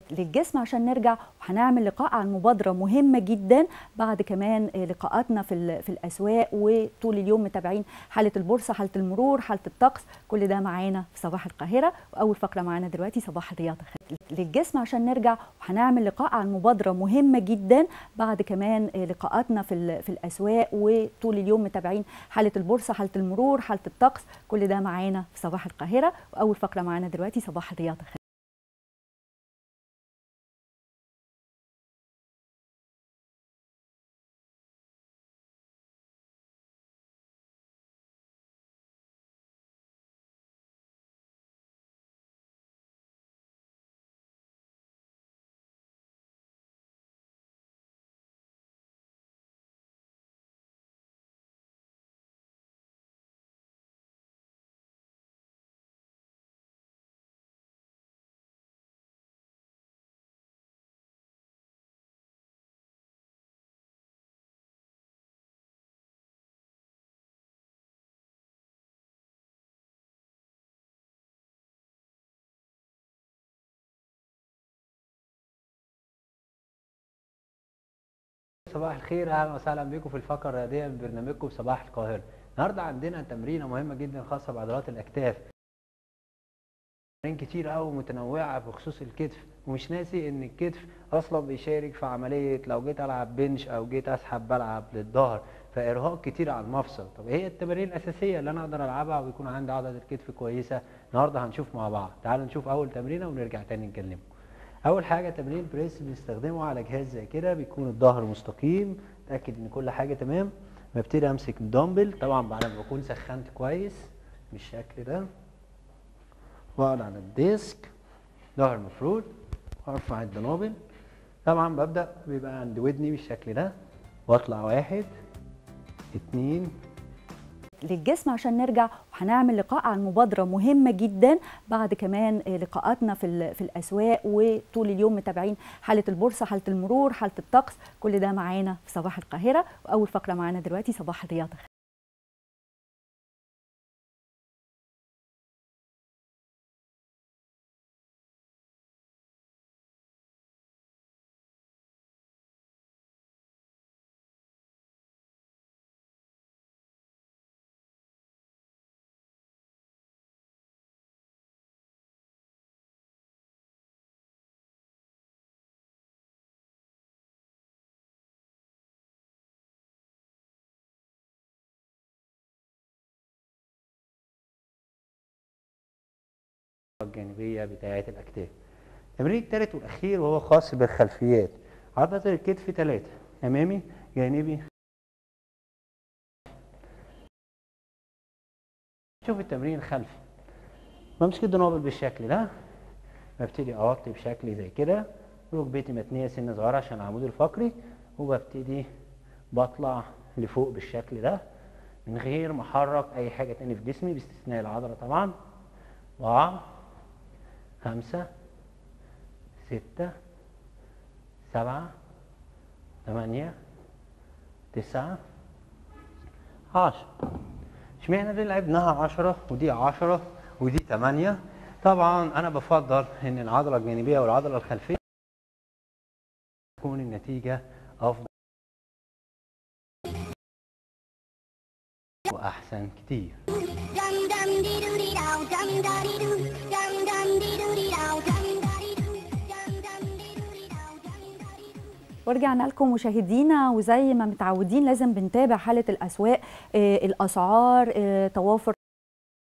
للجسم عشان نرجع وهنعمل لقاء عن مبادره مهمه جدا بعد كمان لقاءاتنا في في الاسواق وطول اليوم متابعين حاله البورصه حاله المرور حاله الطقس كل ده معانا في صباح القاهره واول فقره معانا دلوقتي صباح الرياضه للجسم عشان نرجع وهنعمل لقاء عن مبادره مهمه جدا بعد كمان لقاءاتنا في في الاسواق وطول اليوم متابعين حاله البورصه حاله المرور حاله الطقس كل ده معانا في صباح القاهره واول فقره معانا دلوقتي صباح الرياضه صباح الخير اهلا وسهلا بكم في الفقره الرياضيه من برنامجكم صباح القاهره النهارده عندنا تمرينه مهمه جدا خاصه بعضلات الاكتاف تمارين كتير قوي متنوعه بخصوص الكتف ومش ناسي ان الكتف اصلا بيشارك في عمليه لو جيت العب بنش او جيت اسحب بلعب للظهر فارهاق كتير على المفصل طب هي التمارين الاساسيه اللي انا اقدر العبها ويكون عندي عضله الكتف كويسه النهارده هنشوف مع بعض تعالوا نشوف اول تمرينه ونرجع تاني نكلمكم اول حاجه تمرين بريس بنستخدمه على جهاز زي كده بيكون الظهر مستقيم اتاكد ان كل حاجه تمام ببتدي امسك الدمبل طبعا بعد ما بكون سخنت كويس بالشكل ده واقعد على الديسك ظهر مفرود وارفع الدنابل طبعا ببدا بيبقى عند ودني بالشكل ده واطلع واحد اتنين للجسم عشان نرجع وهنعمل لقاء عن مبادره مهمه جدا بعد كمان لقاءاتنا في في الاسواق وطول اليوم متابعين حاله البورصه حاله المرور حاله الطقس كل ده معانا في صباح القاهره واول فقره معانا دلوقتي صباح الرياضه الجانبيه بتاعه الاكتاف التمرين الثالث والاخير وهو خاص بالخلفيات عضله الكتف ثلاثه امامي جانبي شوف التمرين الخلفي بمسك الدنابل بالشكل ده ببتدي اوطي بشكل زي كده ركبتي متنيه سنه صغيره عشان العمود الفقري وببتدي بطلع لفوق بالشكل ده من غير ما احرك اي حاجه تاني في جسمي باستثناء العضله طبعا أربعة خمسة ستة سبعة ثمانية تسعة عشرة اشمعنى دي لعبناها عشرة ودي عشرة ودي ثمانية طبعا أنا بفضل إن العضلة الجانبية والعضلة الخلفية تكون النتيجة أفضل وأحسن كتير ورجعنا لكم مشاهدينا وزي ما متعودين لازم بنتابع حاله الاسواق الاسعار توافر